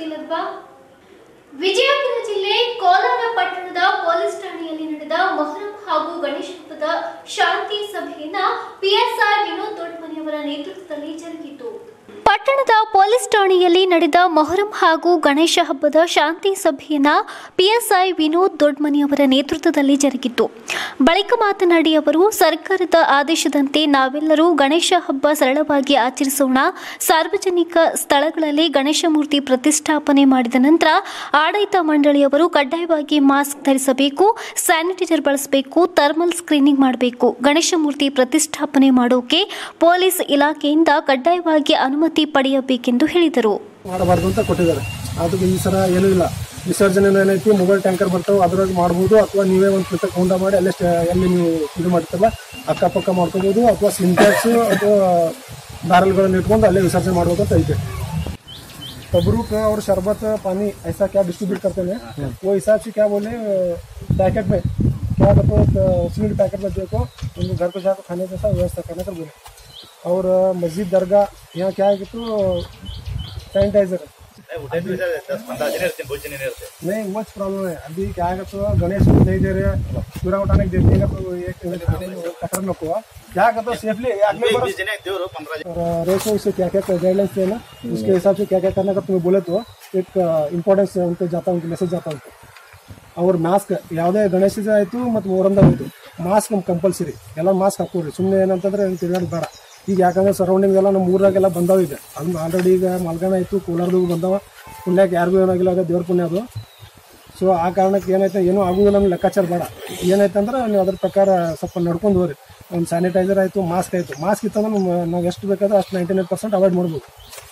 ಗೊತ್ತಿಲ್ಲದ್ವಾ ವಿಜಯಪುರ ಜಿಲ್ಲೆ ಕೋಲಾರ ಪಟ್ಟಣದ ಪೊಲೀಸ್ ಠಾಣೆಯಲ್ಲಿ ನಡೆದ ಮೊಹರಂ ಹಾಗೂ ಗಣೇಶ ಹಬ್ಬದ ಶಾಂತಿ ಸಭೆಯನ್ನ ಪಿಎಸ್ಐ ವಿನೋದ್ ದೊಡ್ಡಮನಿಯವರ ನೇತೃತ್ವದಲ್ಲಿ ಜರುಗಿತು ಪಟ್ಟಣದ ಪೊಲೀಸ್ ಠಾಣೆಯಲ್ಲಿ ನಡೆದ ಮೊಹರಂ ಹಾಗೂ ಗಣೇಶ ಹಬ್ಬದ ಶಾಂತಿ ಸಭೆಯನ್ನ ಪಿಎಸ್ಐ ವಿನೋದ್ ದೊಡ್ಮನಿ ಅವರ ನೇತೃತ್ವದಲ್ಲಿ ಜರುಗಿತು ಬಳಿಕ ಮಾತನಾಡಿ ಅವರು ಸರ್ಕಾರದ ಆದೇಶದಂತೆ ನಾವೆಲ್ಲರೂ ಗಣೇಶ ಹಬ್ಬ ಸರಳವಾಗಿ ಆಚರಿಸೋಣ ಸಾರ್ವಜನಿಕ ಸ್ಥಳಗಳಲ್ಲಿ ಗಣೇಶ ಮೂರ್ತಿ ಪ್ರತಿಷ್ಠಾಪನೆ ಮಾಡಿದ ನಂತರ ಆಡಳಿತ ಮಂಡಳಿಯವರು ಕಡ್ಡಾಯವಾಗಿ ಮಾಸ್ಕ್ ಧರಿಸಬೇಕು ಸ್ಯಾನಿಟೈಸರ್ ಬಳಸಬೇಕು ಥರ್ಮಲ್ ಸ್ಕ್ರೀನಿಂಗ್ ಮಾಡಬೇಕು ಗಣೇಶ ಮೂರ್ತಿ ಪ್ರತಿಷ್ಠಾಪನೆ ಮಾಡೋಕೆ ಪೊಲೀಸ್ ಇಲಾಖೆಯಿಂದ ಕಡ್ಡಾಯವಾಗಿ ಅನುಮತಿ ಪಡೆಯಬೇಕೆಂದು ಹೇಳಿದರು ಮಾಡಬಾರ್ದು ಅಂತ ಕೊಟ್ಟಿದ್ದಾರೆ ಅದಕ್ಕೆ ಈ ಸಲ ಏನೂ ಇಲ್ಲ ವಿಸರ್ಜನೆ ಏನೈತಿ ಮೊಬೈಲ್ ಟ್ಯಾಂಕರ್ ಬರ್ತಾವೆ ಅದ್ರಾಗ ಮಾಡ್ಬೋದು ಅಥವಾ ನೀವೇ ಒಂದು ಪುಸ್ತಕ ಹೊಂಡ ಮಾಡಿ ಅಲ್ಲೇ ಸ್ಟೇ- ಎಲ್ಲಿ ನೀವು ಇದು ಮಾಡ್ತೀರಲ್ಲ ಅಕ್ಕಪಕ್ಕ ಮಾಡ್ಕೋಬೋದು ಅಥವಾ ಸಿಂಟ್ಯಾಕ್ಸ್ ಅಥವಾ ಬ್ಯಾರಲ್ಗಳನ್ನ ಇಟ್ಕೊಂಡು ಅಲ್ಲೇ ವಿಸರ್ಜನೆ ಮಾಡ್ಬೋದು ಅಂತ ಐತೆ तबरू का और शरबत पानी ऐसा क्या डिस्ट्रीब्यूट करते हैं वो हिसाब से क्या बोले पैकेट में क्या देखो सील्ड पैकेट में देखो उनको घर पे जाकर खाने जैसा व्यवस्था करना कर बोले और मस्जिद दरगाह यहाँ क्या है कि तो सैनिटाइजर नहीं मच प्रॉब्लम है अभी क्या है तो गणेश को नहीं दे रहे पूरा उठाने के देते हैं तो एक कटर नको हुआ क्या करते सेफली अगले बरस और रेशो से क्या क्या गाइडलाइंस थे ना उसके हिसाब से क्या क्या करना का तुम्हें बोले तो एक ಇಂಪಾರ್ಟೆನ್ಸ್ ಉಂಟು ಜಾತಾ ಉಂಟು ಮೆಸೇಜ್ ಜಾತಾ ಉಂಟು ಅವ್ರ ಮಾಸ್ಕ್ ಯಾವುದೇ ಗಣೇಶ ಆಯಿತು ಮತ್ತು ಮೊಹರಂದಾಗ ಆಯಿತು ಮಾಸ್ಕ್ ನಮ್ಗೆ ಕಂಪಲ್ಸರಿ ಎಲ್ಲ ಮಾಸ್ಕ್ ಹಾಕೋರಿ ಸುಮ್ಮನೆ ಏನಂತಂದ್ರೆ ಏನು ತಿರ್ಗಾಡೋದು ಬೇಡ ಈಗ ಯಾಕಂದ್ರೆ ಸರೌಂಡಿಂಗ್ ಎಲ್ಲ ನಮ್ಮ ಊರಾಗೆಲ್ಲ ಬಂದಾವ ಇದೆ ಅದನ್ನ ಆಲ್ರೆಡಿ ಈಗ ಮಲ್ಗಾಣ ಆಯಿತು ಕೋಲಾರದಾಗ ಬಂದಾವ ಪುಣ್ಯಕ್ಕೆ ಯಾರಿಗೂ ಏನಾಗಿಲ್ಲ ಅದು ದೇವ್ರ ಪುಣ್ಯ ಅದು ಸೊ ಆ ಕಾರಣಕ್ಕೆ ಏನೈತೆ ಏನೂ ಆಗುದಿಲ್ಲ ಅನ್ನೋ ಲೆಕ್ಕಾಚಾರ ಬೇಡ ಏನೈತೆ ಅಂದ್ರೆ ನೀವು ಅದ್ರ ಪ್ರಕಾರ ಸ್ವಲ್ಪ ನಡ್ಕೊಂಡು ಹೋಗ್ರಿ ಒಂದು ಸ್ಯಾನಿಟೈಸರ್ ಆಯಿತು ಮಾಸ್ಕ್ ಆಯಿತು ಮಾಸ್ಕ್ ಇತ್ತಂದ್ರೆ ನಾವು- ನಾವು ಎಷ್ಟು ಬೇಕಾದ್ರೆ ಅಷ್ಟು ನೈಂಟಿ ನೈನ್ ಪರ್ಸೆಂಟ್ ಅವಾಯ್ಡ್ ಮಾಡ್ಬೋದು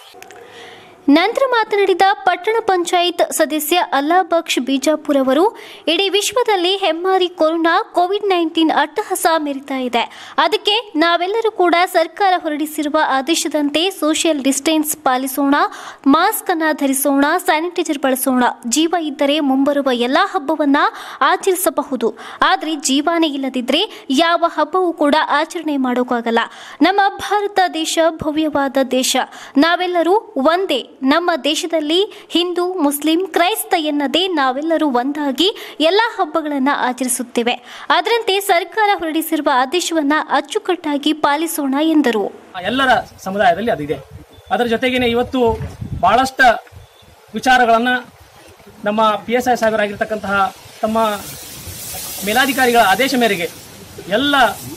ನಂತರ ಮಾತನಾಡಿದ ಪಟ್ಟಣ ಪಂಚಾಯತ್ ಸದಸ್ಯ ಅಲ್ಲಾಬಕ್ಷ್ ಬಿಜಾಪುರ್ ಅವರು ಇಡೀ ವಿಶ್ವದಲ್ಲಿ ಹೆಮ್ಮಾರಿ ಕೊರೋನಾ ಕೋವಿಡ್ ನೈನ್ಟೀನ್ ಅಟ್ಟಹಾಸ ಮೆರಿತಾ ಇದೆ ಅದಕ್ಕೆ ನಾವೆಲ್ಲರೂ ಕೂಡ ಸರ್ಕಾರ ಹೊರಡಿಸಿರುವ ಆದೇಶದಂತೆ ಸೋಷಿಯಲ್ ಡಿಸ್ಟೆನ್ಸ್ ಪಾಲಿಸೋಣ ಮಾಸ್ಕ್ ಅನ್ನ ಧರಿಸೋಣ ಸ್ಯಾನಿಟೈಸರ್ ಬಳಸೋಣ ಜೀವ ಇದ್ದರೆ ಮುಂಬರುವ ಎಲ್ಲಾ ಹಬ್ಬವನ್ನ ಆಚರಿಸಬಹುದು ಆದರೆ ಜೀವನೇ ಇಲ್ಲದಿದ್ರೆ ಯಾವ ಹಬ್ಬವೂ ಕೂಡ ಆಚರಣೆ ಮಾಡೋಕ್ಕಾಗಲ್ಲ ನಮ್ಮ ಭಾರತ ದೇಶ ಭವ್ಯವಾದ ದೇಶ ನಾವೆಲ್ಲರೂ ಒಂದೇ ನಮ್ಮ ದೇಶದಲ್ಲಿ ಹಿಂದೂ ಮುಸ್ಲಿಂ ಕ್ರೈಸ್ತ ಎನ್ನದೇ ನಾವೆಲ್ಲರೂ ಒಂದಾಗಿ ಎಲ್ಲ ಹಬ್ಬಗಳನ್ನು ಆಚರಿಸುತ್ತೇವೆ ಅದರಂತೆ ಸರ್ಕಾರ ಹೊರಡಿಸಿರುವ ಆದೇಶವನ್ನ ಅಚ್ಚುಕಟ್ಟಾಗಿ ಪಾಲಿಸೋಣ ಎಂದರು ಎಲ್ಲರ ಸಮುದಾಯದಲ್ಲಿ ಅದಿದೆ ಅದರ ಜೊತೆಗೇನೆ ಇವತ್ತು ಬಹಳಷ್ಟ ವಿಚಾರಗಳನ್ನು ನಮ್ಮ ಪಿ ಎಸ್ ಐ ಸಾಹೇಬರಾಗಿರ್ತಕ್ಕಂತಹ ತಮ್ಮ ಮೇಲಾಧಿಕಾರಿಗಳ ಆದೇಶ ಮೇರೆಗೆ ಎಲ್ಲ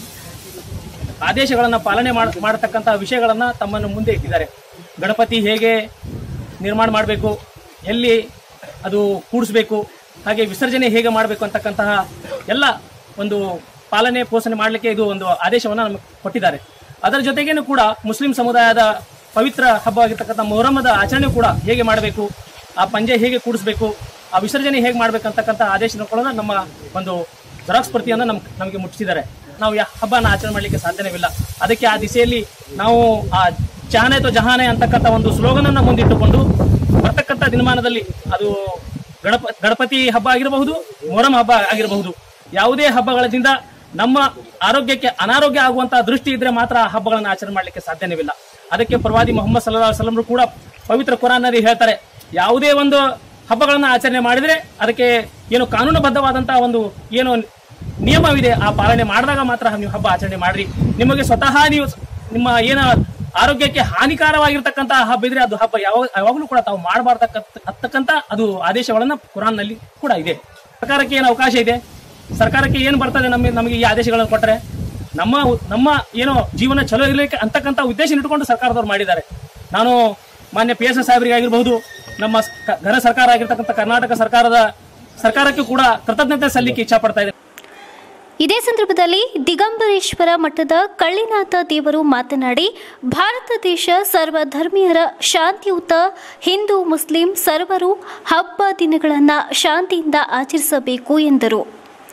ಆದೇಶಗಳನ್ನು ಪಾಲನೆ ಮಾಡ ಮಾಡತಕ್ಕಂತಹ ವಿಷಯಗಳನ್ನು ತಮ್ಮನ್ನು ಮುಂದೆ ಇಟ್ಟಿದ್ದಾರೆ ಗಣಪತಿ ಹೇಗೆ ನಿರ್ಮಾಣ ಮಾಡಬೇಕು ಎಲ್ಲಿ ಅದು ಕೂಡಿಸ್ಬೇಕು ಹಾಗೆ ವಿಸರ್ಜನೆ ಹೇಗೆ ಮಾಡಬೇಕು ಅಂತಕ್ಕಂತಹ ಎಲ್ಲ ಒಂದು ಪಾಲನೆ ಪೋಷಣೆ ಮಾಡಲಿಕ್ಕೆ ಇದು ಒಂದು ಆದೇಶವನ್ನು ನಮಗೆ ಕೊಟ್ಟಿದ್ದಾರೆ ಅದರ ಜೊತೆಗೇನು ಕೂಡ ಮುಸ್ಲಿಂ ಸಮುದಾಯದ ಪವಿತ್ರ ಹಬ್ಬವಾಗಿರ್ತಕ್ಕಂಥ ಮೊಹರಮ್ಮದ ಆಚರಣೆ ಕೂಡ ಹೇಗೆ ಮಾಡಬೇಕು ಆ ಪಂಜೆ ಹೇಗೆ ಕೂಡಿಸ್ಬೇಕು ಆ ವಿಸರ್ಜನೆ ಹೇಗೆ ಮಾಡಬೇಕು ಅಂತಕ್ಕಂಥ ಆದೇಶ ಕೂಡ ನಮ್ಮ ಒಂದು ಜೆರಾಕ್ಸ್ ಪ್ರತಿಯನ್ನು ನಮ್ ನಮಗೆ ಮುಟ್ಟಿಸಿದ್ದಾರೆ ನಾವು ಯಾ ಹಬ್ಬನ ಆಚರಣೆ ಮಾಡಲಿಕ್ಕೆ ಸಾಧ್ಯವಿಲ್ಲ ಅದಕ್ಕೆ ಆ ದಿಸೆಯಲ್ಲಿ ನಾವು ಆ ಜಹಾನೆ ತೋ ಜಹಾನೆ ಅಂತಕ್ಕಂಥ ಒಂದು ಸ್ಲೋಗನ್ ಅನ್ನ ಮುಂದಿಟ್ಟುಕೊಂಡು ಬರ್ತಕ್ಕಂಥ ದಿನಮಾನದಲ್ಲಿ ಅದು ಗಣಪ ಗಣಪತಿ ಹಬ್ಬ ಆಗಿರಬಹುದು ಮೊಹರಂ ಹಬ್ಬ ಆಗಿರಬಹುದು ಯಾವುದೇ ಹಬ್ಬಗಳಿಂದ ನಮ್ಮ ಆರೋಗ್ಯಕ್ಕೆ ಅನಾರೋಗ್ಯ ಆಗುವಂತಹ ದೃಷ್ಟಿ ಇದ್ರೆ ಮಾತ್ರ ಆ ಹಬ್ಬಗಳನ್ನು ಆಚರಣೆ ಮಾಡಲಿಕ್ಕೆ ಸಾಧ್ಯವಿಲ್ಲ ಅದಕ್ಕೆ ಪ್ರವಾದಿ ಮೊಹಮ್ಮದ್ ಸಲ್ಲಾ ಸಲಮ್ರು ಕೂಡ ಪವಿತ್ರ ಕುರಾನಲ್ಲಿ ಹೇಳ್ತಾರೆ ಯಾವುದೇ ಒಂದು ಹಬ್ಬಗಳನ್ನು ಆಚರಣೆ ಮಾಡಿದ್ರೆ ಅದಕ್ಕೆ ಏನು ಕಾನೂನುಬದ್ಧವಾದಂತಹ ಒಂದು ಏನು ನಿಯಮವಿದೆ ಆ ಪಾಲನೆ ಮಾಡಿದಾಗ ಮಾತ್ರ ನೀವು ಹಬ್ಬ ಆಚರಣೆ ಮಾಡ್ರಿ ನಿಮಗೆ ಸ್ವತಃ ನೀವು ನಿಮ್ಮ ಏನ ಆರೋಗ್ಯಕ್ಕೆ ಹಾನಿಕಾರವಾಗಿರ್ತಕ್ಕಂತಹ ಹಬ್ಬ ಇದ್ರೆ ಅದು ಹಬ್ಬ ಯಾವಾಗ ಯಾವಾಗಲೂ ಕೂಡ ತಾವು ಮಾಡಬಾರ್ದಕ್ಕಂತ ಅತ್ತಕ್ಕಂತ ಅದು ಆದೇಶಗಳನ್ನ ಕುರಾನ್ನಲ್ಲಿ ಕೂಡ ಇದೆ ಸರ್ಕಾರಕ್ಕೆ ಏನು ಅವಕಾಶ ಇದೆ ಸರ್ಕಾರಕ್ಕೆ ಏನು ಬರ್ತದೆ ನಮಗೆ ನಮಗೆ ಈ ಆದೇಶಗಳನ್ನು ಕೊಟ್ಟರೆ ನಮ್ಮ ನಮ್ಮ ಏನೋ ಜೀವನ ಚಲೋ ಇರಲಿಕ್ಕೆ ಅಂತಕ್ಕಂಥ ಉದ್ದೇಶ ಇಟ್ಕೊಂಡು ಸರ್ಕಾರದವ್ರು ಮಾಡಿದ್ದಾರೆ ನಾನು ಮಾನ್ಯ ಪಿ ಎಸ್ ಎಸ್ ಸಾಹೇಬರಿಗೆ ಆಗಿರಬಹುದು ನಮ್ಮ ಸ- ಕ- ಘನ ಸರ್ಕಾರ ಆಗಿರ್ತಕ್ಕಂಥ ಕರ್ನಾಟಕ ಸರ್ಕಾರದ ಸರ್ಕಾರಕ್ಕೆ ಕೂಡ ಕೃತಜ್ಞತೆ ಸಲ್ಲಿಕೆ ಇಚ್ಛಾ ಪಡ್ತಾ ಇದೆ ಇದೇ ಸಂದರ್ಭದಲ್ಲಿ ದಿಗಂಬರೇಶ್ವರ ಮಠದ ಕಳ್ಳಿನಾಥ ದೇವರು ಮಾತನಾಡಿ ಭಾರತ ದೇಶ ಸರ್ವ ಧರ್ಮೀಯರ ಶಾಂತಿಯುತ ಹಿಂದೂ ಮುಸ್ಲಿಂ ಸರ್ವರು ಹಬ್ಬ ದಿನಗಳನ್ನು ಶಾಂತಿಯಿಂದ ಆಚರಿಸಬೇಕು ಎಂದರು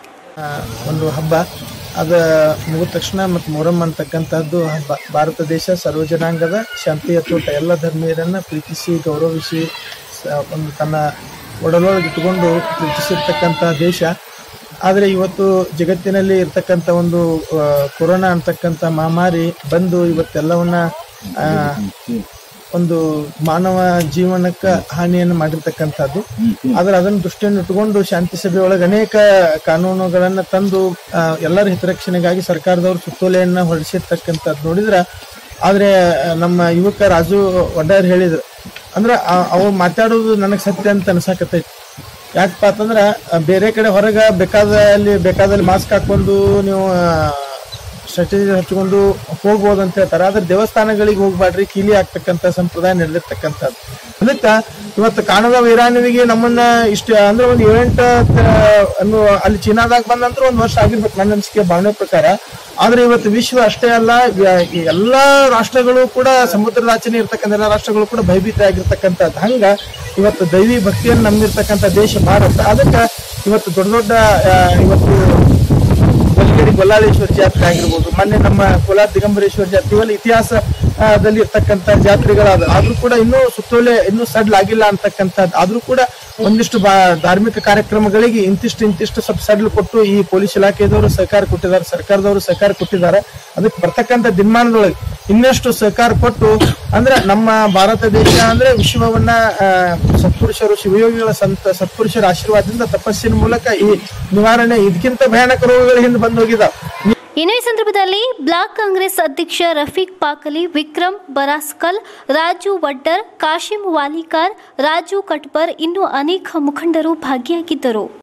ಆ, ಒಂದು ಹಬ್ಬ ಅದು ಮುಗಿದ ತಕ್ಷಣ ಮತ್ತು ಮೊಹರಂ ಅಂತಕ್ಕಂಥದ್ದು ಹಬ್ಬ ಭಾರತ ದೇಶ ಸರ್ವ ಜನಾಂಗದ ಶಾಂತಿಯ ತೋಟ ಎಲ್ಲ ಧರ್ಮೀಯರನ್ನ ಪ್ರೀತಿಸಿ ಗೌರವಿಸಿ ಸ- ಒಂದು ತನ್ನ ಒಡಲೊಳಗೆ ಇಟ್ಟುಕೊಂಡು ಪ್ರೀತಿಸಿರ್ತಕ್ಕಂಥ ದೇಶ ಆದರೆ ಇವತ್ತು ಜಗತ್ತಿನಲ್ಲಿ ಇರ್ತಕ್ಕಂಥ ಒಂದು ಆ, ಕೊರೋನಾ ಅಂತಕ್ಕಂಥ ಮಹಾಮಾರಿ ಬಂದು ಇವತ್ತೆಲ್ಲವನ್ನ ಆ, ಒಂದು ಮಾನವ ಜೀವನಕ್ಕೆ ಹಾನಿಯನ್ನು ಮಾಡಿರ್ತಕ್ಕಂಥದ್ದು ಆದ್ರೆ ಅದನ್ನ ದೃಷ್ಟಿಯನ್ನು ಇಟ್ಟುಕೊಂಡು ಶಾಂತಿ ಸಭೆ ಒಳಗೆ ಅನೇಕ ಕಾನೂನುಗಳನ್ನ ತಂದು ಆ, ಎಲ್ಲರ ಹಿತರಕ್ಷಣೆಗಾಗಿ ಸರ್ಕಾರದವರು ಸುತ್ತೋಲೆಯನ್ನ ಹೊರಡಿಸಿರ್ತಕ್ಕಂಥದ್ದು ನೋಡಿದ್ರೆ ಆದ್ರೆ ಆ, ನಮ್ಮ ಯುವಕ ರಾಜು ಒಡ್ಡಾರ್ ಹೇಳಿದ್ರು ಅಂದ್ರೆ ಆ- ಅವ್ರು ಮಾತಾಡೋದು ನನಗೆ ಸತ್ಯ ಅಂತ ಅನ್ಸಾಕತ್ತೈತಿ ಯಾಕಪ್ಪ ಅಂತಂದ್ರ ಆ, ಬೇರೆ ಕಡೆ ಹೊರಗ ಬೇಕಾದ ಅಲ್ಲಿ ಬೇಕಾದಲ್ಲಿ ಮಾಸ್ಕ್ ಹಾಕೊಂಡು ನೀವು ಸ್ಟ್ರಾಟಜಿ ಹಚ್ಕೊಂಡು ಹೋಗ್ಬೋದು ಅಂತ ಹೇಳ್ತಾರೆ ಆದ್ರೆ ದೇವಸ್ಥಾನಗಳಿಗೆ ಹೋಗ್ಬಾಡ್ರಿ ಕೀಲಿ ಆಗ್ತಕ್ಕಂಥ ಸಂಪ್ರದಾಯ ನಡೆದಿರ್ತಕ್ಕಂಥದ್ದು ಅದಕ್ಕ ಇವತ್ತು ಕಾಣದ ವೈರಾಣುವಿಗೆ ನಮ್ಮನ್ನ ಇಷ್ಟ ಅಂದ್ರೆ ಒಂದು ಏಳೆಂಟು ಅನ್ನು ಅಲ್ಲಿ ಚೀನಾದಾಗ ಬಂದಂತ್ರ ಒಂದು ವರ್ಷ ಆಗಿರ್ಬೇಕು ನನ್ನ ಅನಿಸಿಕೆ ಭಾವನೆ ಪ್ರಕಾರ ಆದ್ರೆ ಇವತ್ತು ವಿಶ್ವ ಅಷ್ಟೇ ಅಲ್ಲ ಯ- ಈ ಎಲ್ಲಾ ರಾಷ್ಟ್ರಗಳು ಕೂಡ ಸಮುದ್ರದಾಚೆನೆ ಇರ್ತಕ್ಕಂಥ ಎಲ್ಲ ರಾಷ್ಟ್ರಗಳು ಕೂಡ ಭಯಭೀತ ಆಗಿರ್ತಕ್ಕಂಥದ್ದು ಹಂಗ ಇವತ್ತು ದೈವಿ ಭಕ್ತಿಯನ್ನು ನಂಬಿರ್ತಕ್ಕಂಥ ದೇಶ ಭಾರತ ಅದಕ್ಕೆ ಇವತ್ತು ದೊಡ್ಡ ದೊಡ್ಡ ಆ, ಇವತ್ತು ಗಲಗೇರಿ ಗೊಲ್ಲಾಳೇಶ್ವರ ಜಾತ್ರೆ ಆಗಿರ್ಬೋದು ಮೊನ್ನೆ ನಮ್ಮ ಕೋಲಾರ ದಿಗಂಬರೇಶ್ವರ ಜಾತ್ರೆ ಇವೆಲ್ಲ ಇತಿಹಾಸ ಆ, ದಲ್ಲಿ ಇರ್ತಕ್ಕಂಥ ಜಾತ್ರೆಗಳಾದ ಆದ್ರೂ ಕೂಡ ಇನ್ನೂ ಸುತ್ತೋಲೆ ಇನ್ನೂ ಸಡ್ಲ್ ಆಗಿಲ್ಲ ಅಂತಕ್ಕಂಥದ್ದು ಆದ್ರೂ ಕೂಡ ಒಂದಿಷ್ಟು ಬಾ ಧಾರ್ಮಿಕ ಕಾರ್ಯಕ್ರಮಗಳಿಗೆ ಇಂತಿಷ್ಟು ಇಂತಿಷ್ಟು ಸ್ವಲ್ಪ ಸಡ್ಲ್ ಕೊಟ್ಟು ಈ ಪೊಲೀಸ್ ಇಲಾಖೆದವರು ಸಹಕಾರ ಕೊಟ್ಟಿದ್ದಾರೆ ಸರ್ಕಾರದವರು ಸಹಕಾರ ಕೊಟ್ಟಿದ್ದಾರೆ ಅದಕ್ಕೆ ಬರ್ತಕ್ಕಂಥ ದಿನಮಾನದೊಳಗೆ ಇನ್ನಷ್ಟು ಸಹಕಾರ ಕೊಟ್ಟು ಅಂದ್ರೆ ನಮ್ಮ ಭಾರತ ದೇಶ ಅಂದ್ರೆ ವಿಶ್ವವನ್ನ ಆ, ಸತ್ಪುರುಷರು ಶಿವಯೋಗಿಗಳ ಸಂತ ಸತ್ಪುರುಷರ ಆಶೀರ್ವಾದದಿಂದ ತಪಸ್ಸಿನ ಮೂಲಕ ಈ ನಿವಾರಣೆ ಇದಕ್ಕಿಂತ ಭಯಾನಕ ರೋಗಗಳ ಹಿಂದೆ ಬಂದು ಹೋಗಿದಾವೆ ಇನ್ನು ಈ ಸಂದರ್ಭದಲ್ಲಿ ಬ್ಲಾಕ್ ಕಾಂಗ್ರೆಸ್ ಅಧ್ಯಕ್ಷ ರಫೀಕ್ ಪಾಕಲಿ ವಿಕ್ರಮ್ ಬರಾಸ್ಕಲ್ ರಾಜು ವಡ್ಡರ್ ಕಾಶಿಂ ವಾಲಿಕಾರ್ ರಾಜು ಕಟ್ಬರ್ ಇನ್ನು ಅನೇಕ ಮುಖಂಡರು ಭಾಗಿಯಾಗಿದ್ದರು